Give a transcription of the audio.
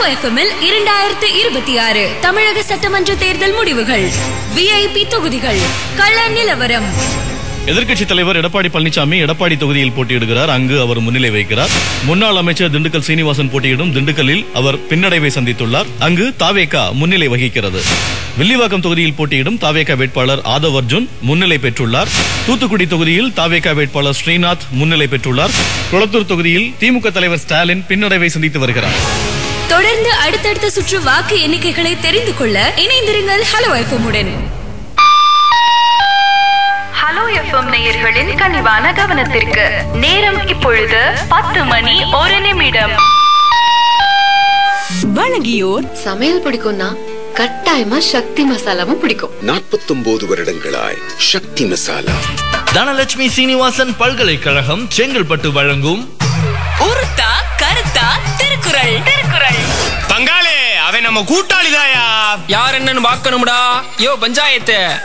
எஃப்எம்மில் இரண்டாயிரத்து இருபத்தி ஆறு தமிழக சட்டமன்ற தேர்தல் முடிவுகள் விஐபி தொகுதிகள் கள நிலவரம் எதிர்க்கட்சித் தலைவர் எடப்பாடி பழனிசாமி எடப்பாடி தொகுதியில் போட்டியிடுகிறார் அங்கு அவர் முன்னிலை வைக்கிறார் முன்னாள் அமைச்சர் திண்டுக்கல் சீனிவாசன் போட்டியிடும் திண்டுக்கல்லில் அவர் பின்னடைவை சந்தித்துள்ளார் அங்கு தாவேகா முன்னிலை வகிக்கிறது வில்லிவாக்கம் தொகுதியில் போட்டியிடும் தாவேகா வேட்பாளர் ஆதவ் அர்ஜுன் முன்னிலை பெற்றுள்ளார் தூத்துக்குடி தொகுதியில் தாவேகா வேட்பாளர் ஸ்ரீநாத் முன்னிலை பெற்றுள்ளார் குளத்தூர் தொகுதியில் திமுக தலைவர் ஸ்டாலின் பின்னடைவை சந்தித்து வருகிறார் தொடர்ந்து அடுத்தடுத்த சுற்று வாக்கு எண்ணிக்கைகளை தெரிந்து கொள்ள இணைந்திருங்கள் ஹலோ எஃப்எம் உடன் ஹலோ எஃப்எம் நேயர்களின் கனிவான கவனத்திற்கு நேரம் இப்பொழுது பத்து மணி ஒரு நிமிடம் வழங்கியோர் சமையல் பிடிக்கும்னா கட்டாயமா சக்தி மசாலாவும் பிடிக்கும் நாற்பத்தொன்பது வருடங்களாய் சக்தி மசாலா தனலட்சுமி சீனிவாசன் பல்கலைக்கழகம் செங்கல்பட்டு வழங்கும் உருத்தா கருத்தா திருக்குறள் திருக்குறள் பங்காளி அவன் நம்ம கூட்டாளிதாயா யார் என்னன்னு பார்க்கணும்டா யோ பஞ்சாயத்து